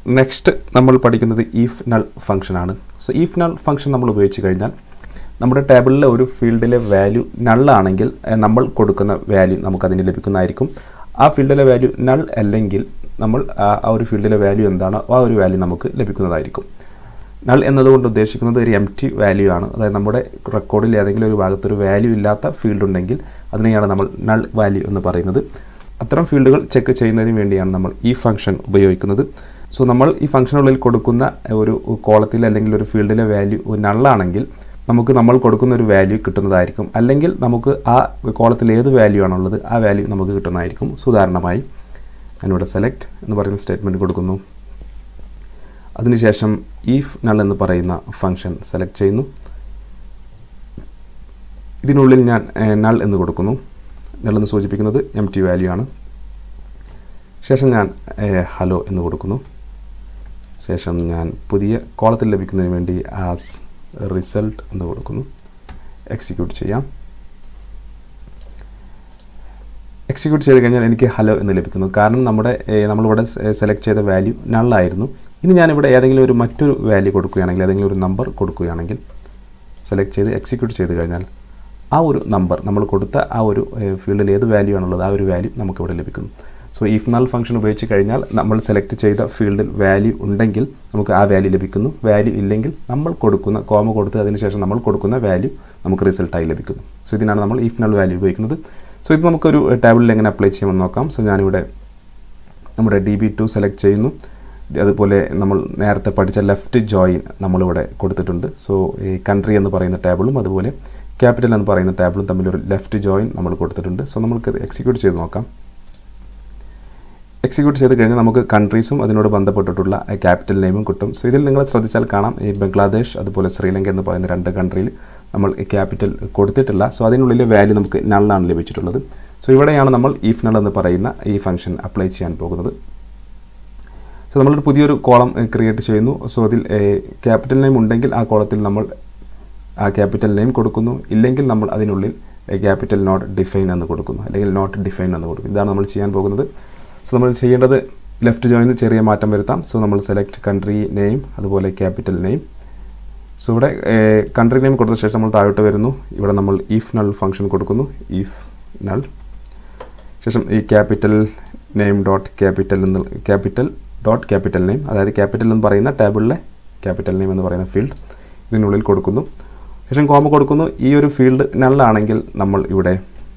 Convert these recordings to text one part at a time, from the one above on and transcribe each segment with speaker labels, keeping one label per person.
Speaker 1: next നമ്മൾ പഠിക്കുന്നത് if null ഫംഗ്ഷനാണ് സോ ഈഫ് നൾ ഫംഗ്ഷൻ നമ്മൾ ഉപയോഗിച്ച് കഴിഞ്ഞാൽ നമ്മുടെ ടേബിളിലെ ഒരു ഫീൽഡിലെ വാല്യൂ നള്ളാണെങ്കിൽ നമ്മൾ കൊടുക്കുന്ന വാല്യൂ നമുക്കതിന് ലഭിക്കുന്നതായിരിക്കും ആ ഫീൽഡിലെ വാല്യൂ നൾ അല്ലെങ്കിൽ നമ്മൾ ആ ആ ഒരു ഫീൽഡിലെ വാല്യൂ എന്താണോ ആ ഒരു വാല്യൂ നമുക്ക് ലഭിക്കുന്നതായിരിക്കും നൾ എന്നതുകൊണ്ട് ഉദ്ദേശിക്കുന്നത് ഒരു എം ടി വാല്യൂ ആണ് അതായത് നമ്മുടെ റെക്കോർഡിൽ ഏതെങ്കിലും ഒരു ഭാഗത്ത് ഒരു വാല്യൂ ഇല്ലാത്ത ഫീൽഡ് ഉണ്ടെങ്കിൽ അതിനെയാണ് നമ്മൾ നൾ വാല്യൂ എന്ന് പറയുന്നത് അത്തരം ഫീൽഡുകൾ ചെക്ക് ചെയ്യുന്നതിന് വേണ്ടിയാണ് നമ്മൾ ഈ ഫംഗ്ഷൻ ഉപയോഗിക്കുന്നത് സോ നമ്മൾ ഈ ഫംഗ്ഷനുള്ളിൽ കൊടുക്കുന്ന ഒരു കോളത്തിൽ അല്ലെങ്കിൽ ഒരു ഫീൽഡിലെ വാല്യൂ നള്ളാണെങ്കിൽ നമുക്ക് നമ്മൾ കൊടുക്കുന്ന ഒരു വാല്യൂ കിട്ടുന്നതായിരിക്കും അല്ലെങ്കിൽ നമുക്ക് ആ കോളത്തിൽ ഏത് വാല്യൂ ആണുള്ളത് ആ വാല്യൂ നമുക്ക് കിട്ടുന്നതായിരിക്കും സോ ഉദാഹരണമായി ഞാനിവിടെ സെലക്ട് എന്ന് പറയുന്ന സ്റ്റേറ്റ്മെൻറ്റ് കൊടുക്കുന്നു അതിനുശേഷം ഈഫ് നൾ എന്ന് പറയുന്ന ഫംഗ്ഷൻ സെലക്ട് ചെയ്യുന്നു ഇതിനുള്ളിൽ ഞാൻ നൾ എന്ന് കൊടുക്കുന്നു നൾ എന്ന് സൂചിപ്പിക്കുന്നത് എം ടി വാല്യൂ ആണ് ശേഷം ഞാൻ ഹലോ എന്ന് കൊടുക്കുന്നു ശേഷം ഞാൻ പുതിയ കോളത്തിൽ ലഭിക്കുന്നതിന് വേണ്ടി ആസ് റിസൾട്ട് എന്ന് കൊടുക്കുന്നു എക്സിക്യൂട്ട് ചെയ്യാം എക്സിക്യൂട്ട് ചെയ്ത് കഴിഞ്ഞാൽ എനിക്ക് ഹലോ എന്ന് ലഭിക്കുന്നു കാരണം നമ്മുടെ ഏഹ്, നമ്മളിവിടെ സെലക്ട് ചെയ്ത വാല്യൂ നള്ളായിരുന്നു ഇനി ഞാനിവിടെ ഏതെങ്കിലും ഒരു മറ്റൊരു വാല്യൂ കൊടുക്കുകയാണെങ്കിൽ ഏതെങ്കിലും ഒരു നമ്പർ കൊടുക്കുകയാണെങ്കിൽ സെലക്ട് ചെയ്ത് എക്സിക്യൂട്ട് ചെയ്ത് കഴിഞ്ഞാൽ ആ ഒരു നമ്പർ നമ്മൾ കൊടുത്ത ആ ഒരു ഫീൽഡിൽ ഏത് വാല്യൂ ആണുള്ളത് ആ ഒരു വാല്യൂ നമുക്കിവിടെ ലഭിക്കുന്നു സോ ഇഫ് നൾ ഫംഗ്ഷൻ ഉപയോഗിച്ച് കഴിഞ്ഞാൽ നമ്മൾ സെലക്ട് ചെയ്ത ഫീൽഡിൽ വാല്യൂ ഉണ്ടെങ്കിൽ നമുക്ക് ആ വാല്യൂ ലഭിക്കുന്നു വാല്യൂ ഇല്ലെങ്കിൽ നമ്മൾ കൊടുക്കുന്ന കോമ കൊടുത്ത് അതിനുശേഷം നമ്മൾ കൊടുക്കുന്ന വാല്യൂ നമുക്ക് റിസൾട്ടായി ലഭിക്കുന്നു സോ ഇതിനാണ് നമ്മൾ ഇഫ് നൾ വാല്യൂ ഉപയോഗിക്കുന്നത് സോ ഇത് നമുക്കൊരു ടേബിളിൽ എങ്ങനെ അപ്ലൈ ചെയ്യാമെന്ന് നോക്കാം സോ ഞാനിവിടെ നമ്മുടെ ഡി ബി ടു സെലക്ട് ചെയ്യുന്നു അതുപോലെ നമ്മൾ നേരത്തെ പഠിച്ച ലെഫ്റ്റ് ജോയിൻ നമ്മളിവിടെ കൊടുത്തിട്ടുണ്ട് സോ ഈ കൺട്രി എന്ന് പറയുന്ന ടേബിളും അതുപോലെ ക്യാപിറ്റൽ എന്ന് പറയുന്ന ടേബിളും തമ്മിലൊരു ലെഫ്റ്റ് ജോയിൻ നമ്മൾ കൊടുത്തിട്ടുണ്ട് സോ നമുക്ക് എക്സിക്യൂട്ട് ചെയ്ത് നോക്കാം എക്സിക്യൂട്ട് ചെയ്ത് കഴിഞ്ഞാൽ നമുക്ക് കൺട്രീസും അതിനോട് ബന്ധപ്പെട്ടിട്ടുള്ള ക്യാപിറ്റൽ നെയിമും കിട്ടും സോ ഇതിൽ നിങ്ങൾ ശ്രദ്ധിച്ചാൽ കാണാം ഈ ബംഗ്ലാദേശ് അതുപോലെ ശ്രീലങ്ക എന്ന് പറയുന്ന രണ്ട് കൺട്രിയിൽ നമ്മൾ ഈ ക്യാപിറ്റൽ കൊടുത്തിട്ടില്ല സോ അതിനുള്ളിലെ വാല്യൂ നമുക്ക് നള്ളാണ് ലഭിച്ചിട്ടുള്ളത് സോ ഇവിടെയാണ് നമ്മൾ ഈഫ് നൾ എന്ന് പറയുന്ന ഈ ഫംഗ്ഷൻ അപ്ലൈ ചെയ്യാൻ പോകുന്നത് സോ നമ്മളൊരു പുതിയൊരു കോളം ക്രിയേറ്റ് ചെയ്യുന്നു സോ അതിൽ ക്യാപിറ്റൽ നെയിം ഉണ്ടെങ്കിൽ ആ കോളത്തിൽ നമ്മൾ ആ ക്യാപിറ്റൽ നെയിം കൊടുക്കുന്നു ഇല്ലെങ്കിൽ നമ്മൾ അതിനുള്ളിൽ ക്യാപിറ്റൽ നോട്ട് ഡിഫൈൻ എന്ന് കൊടുക്കുന്നു അല്ലെങ്കിൽ നോട്ട് ഡിഫൈൻ എന്ന് കൊടുക്കും ഇതാണ് നമ്മൾ ചെയ്യാൻ പോകുന്നത് സോ നമ്മൾ ചെയ്യേണ്ടത് ലെഫ്റ്റ് ജോയിനിൽ ചെറിയ മാറ്റം വരുത്താം സോ നമ്മൾ സെലക്ട് കൺട്രി നെയിം അതുപോലെ ക്യാപിറ്റൽ നെയിം സോ ഇവിടെ കൺട്രി നെയിം കൊടുത്ത ശേഷം നമ്മൾ താഴോട്ട് വരുന്നു ഇവിടെ നമ്മൾ ഇഫ് നൾ ഫംഗ്ഷൻ കൊടുക്കുന്നു ഇഫ് നൾ ശേഷം ഈ ക്യാപിറ്റൽ നെയിം ഡോട്ട് ക്യാപിറ്റൽ എന്ന് ക്യാപിറ്റൽ ഡോട്ട് ക്യാപിറ്റൽ നെയിം അതായത് ക്യാപിറ്റൽ എന്ന് പറയുന്ന ടേബിളിലെ ക്യാപിറ്റൽ നെയിം എന്ന് പറയുന്ന ഫീൽഡ് ഇതിനുള്ളിൽ കൊടുക്കുന്നു ശേഷം കോമ കൊടുക്കുന്നു ഈ ഒരു ഫീൽഡ് നള്ളാണെങ്കിൽ നമ്മൾ ഇവിടെ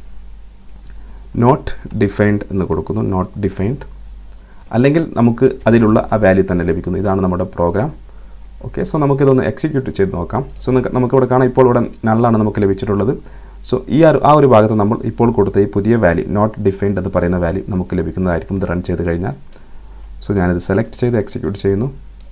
Speaker 1: നോട്ട് ഡിഫൈൻഡ് എന്ന് കൊടുക്കുന്നു നോട്ട് ഡിഫൈൻഡ് അല്ലെങ്കിൽ നമുക്ക് അതിലുള്ള ആ വാല്യൂ തന്നെ ലഭിക്കുന്നു ഇതാണ് നമ്മുടെ പ്രോഗ്രാം ഓക്കെ സോ നമുക്കിതൊന്ന് എക്സിക്യൂട്ട് ചെയ്ത് നോക്കാം സോ നമുക്കിവിടെ കാണാം ഇപ്പോൾ ഇവിടെ നള്ളാണ് നമുക്ക് ലഭിച്ചിട്ടുള്ളത് സോ ഈ ആ ഒരു- ആ ഒരു ഭാഗത്ത് നമ്മൾ ഇപ്പോൾ കൊടുത്ത ഈ പുതിയ വാല്യൂ നോട്ട് ഡിഫൈൻഡ് എന്ന് പറയുന്ന വാല്യൂ നമുക്ക് ലഭിക്കുന്നതായിരിക്കും ഇത് റൺ ചെയ്ത് കഴിഞ്ഞാൽ സോ ഞാനിത് സെലക്ട് ചെയ്ത് എക്സിക്യൂട്ട് ചെയ്യുന്നു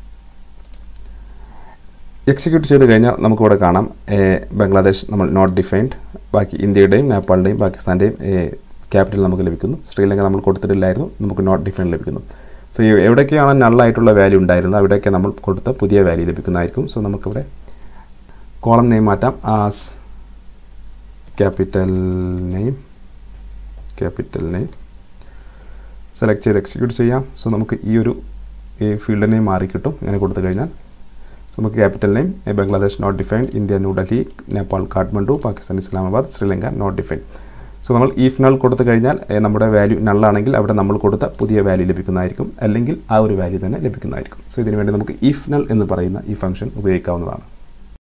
Speaker 1: എക്സിക്യൂട്ട് ചെയ്ത് കഴിഞ്ഞാൽ നമുക്കിവിടെ കാണാം ഏഹ്, ബംഗ്ലാദേശ് നമ്മൾ നോട്ട് ഡിഫൈൻഡ് ബാക്കി ഇന്ത്യയുടെയും നേപ്പാളിൻ്റെയും പാകിസ്ഥാൻ്റെയും ക്യാപിറ്റൽ നമുക്ക് ലഭിക്കുന്നു ശ്രീലങ്ക നമ്മൾ കൊടുത്തിട്ടില്ലായിരുന്നു നമുക്ക് നോട്ട് ഡിഫൈൻ ലഭിക്കുന്നു സോ ഈ എവിടെയൊക്കെയാണ് നള്ളായിട്ടുള്ള വാല്യൂ ഉണ്ടായിരുന്നത് അവിടെയൊക്കെ നമ്മൾ കൊടുത്ത പുതിയ വാല്യൂ ലഭിക്കുന്നതായിരിക്കും സോ നമുക്കിവിടെ കോളം നെയിം മാറ്റാം as capital name capital name select ചെയ്ത് എക്സിക്യൂട്ട് ചെയ്യാം സോ നമുക്ക് ഈ ഒരു ഈ ഫീൽഡ് നെയിം മാറി കിട്ടും ഇങ്ങനെ കൊടുത്തു കഴിഞ്ഞാൽ സോ നമുക്ക് capital name Bangladesh not defined India New Delhi Nepal Kathmandu Pakistan Islamabad Sri Lanka not defined so നമ്മൾ ഈഫ് നൾ കൊടുത്തു കഴിഞ്ഞാൽ ഏ, നമ്മുടെ വാല്യൂ നള്ളാണെങ്കിൽ അവിടെ നമ്മൾ കൊടുത്ത പുതിയ വാല്യൂ ലഭിക്കുന്നതായിരിക്കും അല്ലെങ്കിൽ ആ ഒരു വാല്യൂ തന്നെ ലഭിക്കുന്നതായിരിക്കും സോ ഇതിനു വേണ്ടി നമുക്ക് ഈഫ് നൾ എന്ന് പറയുന്ന ഈ ഫംഗ്ഷൻ ഉപയോഗിക്കാവുന്നതാണ്